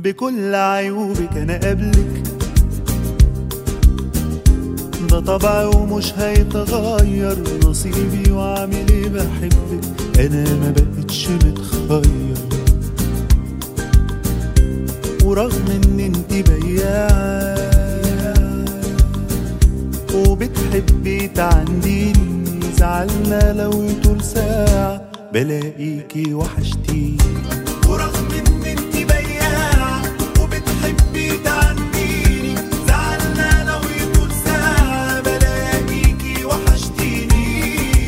بكل عيوبك انا قبلك ده طبعي ومش هيتغير نصيبي وعامل ايه بحبك انا ما بقتش متخير ورغم ان انت بياعة وبتحبي تعنديني زعلنا لو يطول ساعة بلاقيكي وحشتيني ورغم ان انت بياعة وبتحبي تعنديني زعلنا لو يطول ساعة بلاقيكي وحشتيني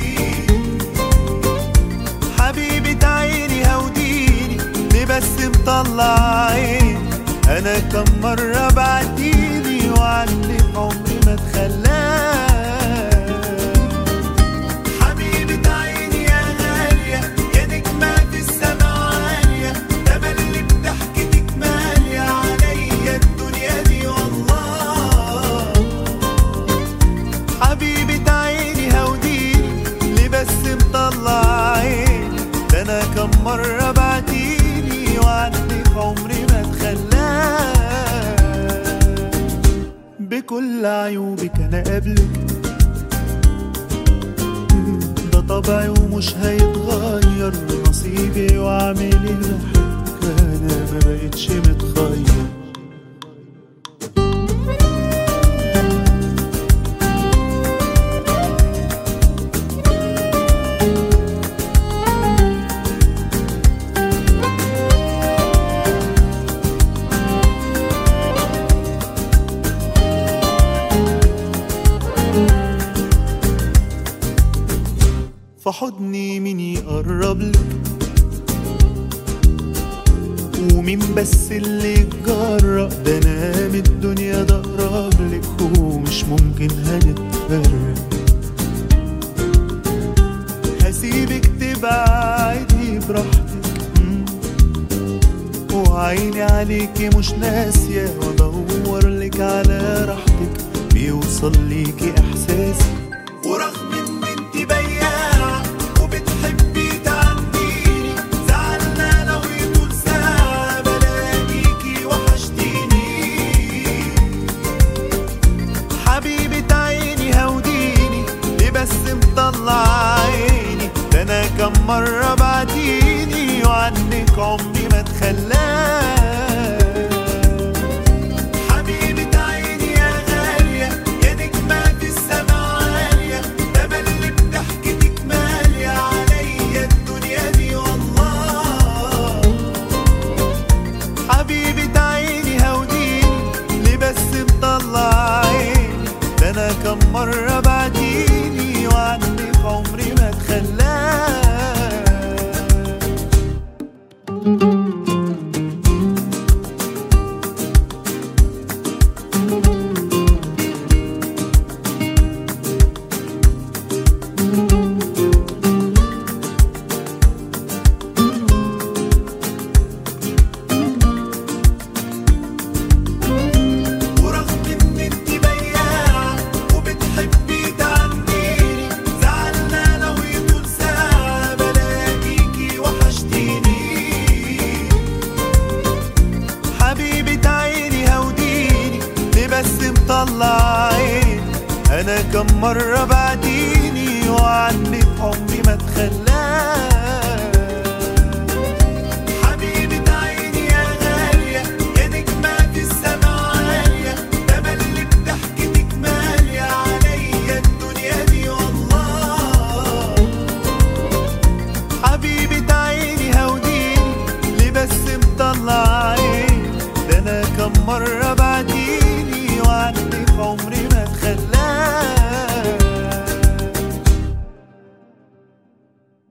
حبيبة عيني هوديني ليه بس مطلع عيني انا كم مرة بعديني وعنك عمري ما اتخلاك حبيبة عيني يا غالية يا نجمة في السما عالية تملي بضحكتك مالية عليا الدنيا دي والله حبيبة عيني هوديني ليه بس مطلع عيني ده انا كم مرة بعديني وعنك عمري ما اتخلاك بكل عيوبك انا قبلك ده طبعي ومش هيتغير نصيبي واعمل اللي بحبك انا ما بقتش متخير في حضني مين يقرب لك ومين بس اللي يتجرأ ده انا من الدنيا ده اقرب لك ومش ممكن هنتفرق هسيبك تبعدي براحتك مم. وعيني عليكي مش ناسية وادور لك على راحتك بيوصل ليكي احساسي ورغم ان انت بياعة وبتحبي تعنديني زعلنا لو يطول ساعة بلاقيكي وحشتيني حبيبة عيني هوديني ليه بس مطلع عيني ده انا كم مرة بعديني وعنك عمري ما اتخلاك حبيبة عيني يا غالية يا نجمة في السما عالية تملي بضحكتك مالية عليا الدنيا دي والله حبيبة عيني هوديني ليه بس مطلع عيني ده انا كم مرة بعديني وعنك عمري ما اتخلاك ورغم ان انت بياعة وبتحبي تعنديني زعلنا لو يطول ساعة بلاقيكي وحشتيني حبيبة عيني هوديني ليه بس مطلع عيني انا كم مرة بعديني وعنك عمري ما اتخلاك حبيبة عيني يا غالية يا نجمة في السما عالية تملي بضحكتك مالية عليا الدنيا دي والله حبيبة عيني هوديني ليه بس